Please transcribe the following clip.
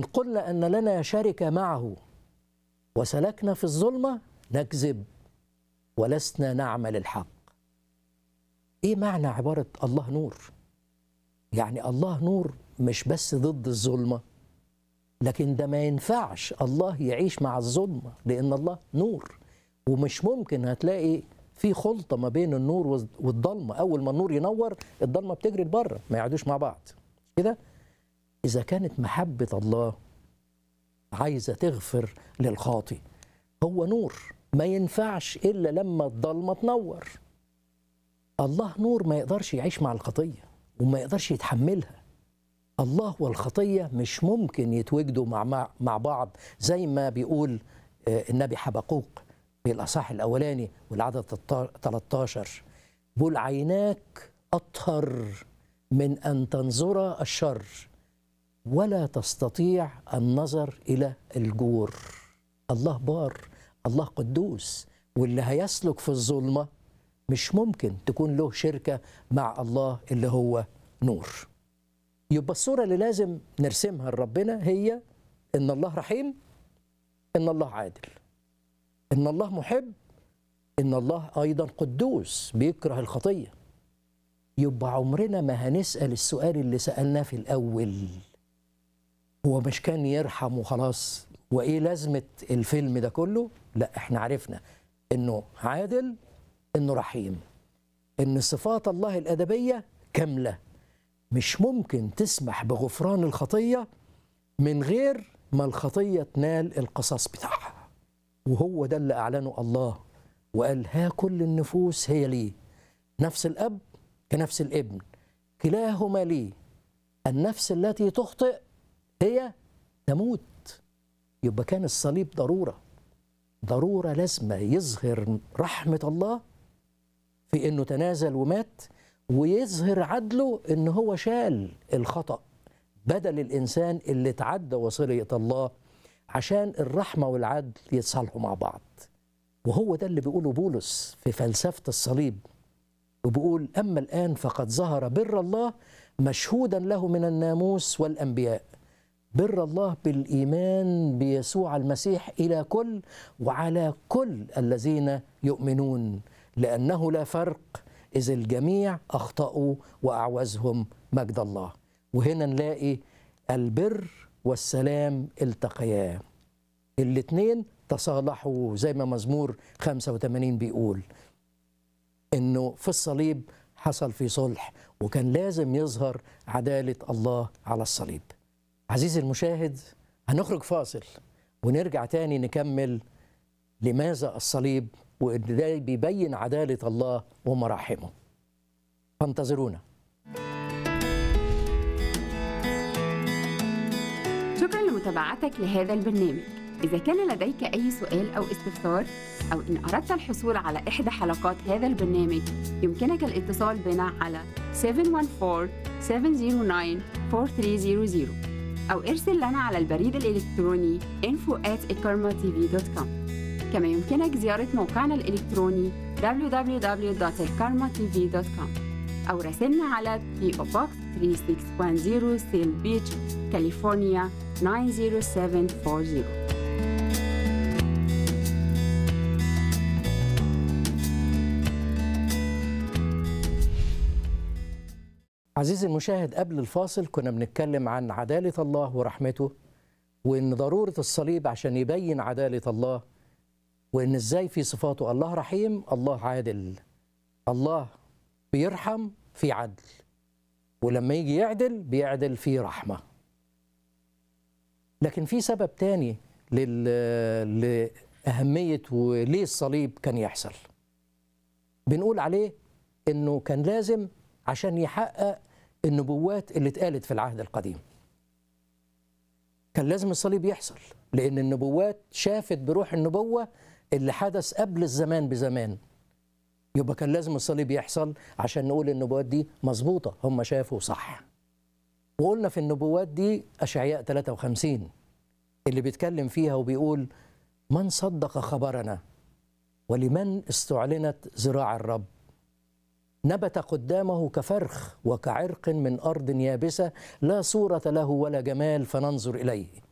إن قلنا أن لنا شركة معه وسلكنا في الظلمة نكذب ولسنا نعمل الحق إيه معنى عبارة الله نور يعني الله نور مش بس ضد الظلمة لكن ده ما ينفعش الله يعيش مع الظلمة لأن الله نور ومش ممكن هتلاقي في خلطة ما بين النور والضلمة أول ما النور ينور الضلمة بتجري لبره ما يقعدوش مع بعض كده إذا كانت محبة الله عايزة تغفر للخاطي هو نور ما ينفعش إلا لما الضلمة تنور الله نور ما يقدرش يعيش مع الخطية وما يقدرش يتحملها الله والخطية مش ممكن يتوجدوا مع, مع, مع بعض زي ما بيقول النبي حبقوق في الأصح الأولاني والعدد 13 بيقول عيناك أطهر من أن تنظر الشر ولا تستطيع النظر إلى الجور الله بار الله قدوس واللي هيسلك في الظلمة مش ممكن تكون له شركة مع الله اللي هو نور يبقى الصورة اللي لازم نرسمها لربنا هي إن الله رحيم إن الله عادل إن الله محب إن الله أيضا قدوس بيكره الخطية يبقى عمرنا ما هنسأل السؤال اللي سألناه في الأول هو مش كان يرحم وخلاص وإيه لازمة الفيلم ده كله لا إحنا عرفنا إنه عادل إنه رحيم إن صفات الله الأدبية كاملة مش ممكن تسمح بغفران الخطية من غير ما الخطية تنال القصاص بتاعها وهو ده اللي أعلنه الله وقال ها كل النفوس هي لي نفس الأب كنفس الابن كلاهما لي النفس التي تخطئ هي تموت يبقى كان الصليب ضرورة ضرورة لازمة يظهر رحمة الله في أنه تنازل ومات ويظهر عدله ان هو شال الخطا بدل الانسان اللي تعدى وصيه الله عشان الرحمه والعدل يتصالحوا مع بعض وهو ده اللي بيقوله بولس في فلسفه الصليب وبيقول اما الان فقد ظهر بر الله مشهودا له من الناموس والانبياء بر الله بالايمان بيسوع المسيح الى كل وعلى كل الذين يؤمنون لانه لا فرق إذ الجميع أخطأوا وأعوزهم مجد الله وهنا نلاقي البر والسلام التقيا الاثنين تصالحوا زي ما مزمور 85 بيقول انه في الصليب حصل في صلح وكان لازم يظهر عدالة الله على الصليب عزيزي المشاهد هنخرج فاصل ونرجع تاني نكمل لماذا الصليب وإن ده بيبين عدالة الله ومراحمه فانتظرونا شكرا لمتابعتك لهذا البرنامج إذا كان لديك أي سؤال أو استفسار أو إن أردت الحصول على إحدى حلقات هذا البرنامج يمكنك الاتصال بنا على 714-709-4300 أو ارسل لنا على البريد الإلكتروني info at كما يمكنك زيارة موقعنا الإلكتروني www.elkarmatv.com أو راسلنا على PO Box 3610 سيل بيتش كاليفورنيا 90740 عزيزي المشاهد قبل الفاصل كنا بنتكلم عن عدالة الله ورحمته وإن ضرورة الصليب عشان يبين عدالة الله وان ازاي في صفاته الله رحيم الله عادل الله بيرحم في عدل ولما يجي يعدل بيعدل في رحمه لكن في سبب تاني لل... لأهمية وليه الصليب كان يحصل بنقول عليه انه كان لازم عشان يحقق النبوات اللي اتقالت في العهد القديم كان لازم الصليب يحصل لان النبوات شافت بروح النبوه اللي حدث قبل الزمان بزمان يبقى كان لازم الصليب يحصل عشان نقول النبوات دي مظبوطة هم شافوا صح وقلنا في النبوات دي أشعياء 53 اللي بيتكلم فيها وبيقول من صدق خبرنا ولمن استعلنت ذراع الرب نبت قدامه كفرخ وكعرق من أرض يابسة لا صورة له ولا جمال فننظر إليه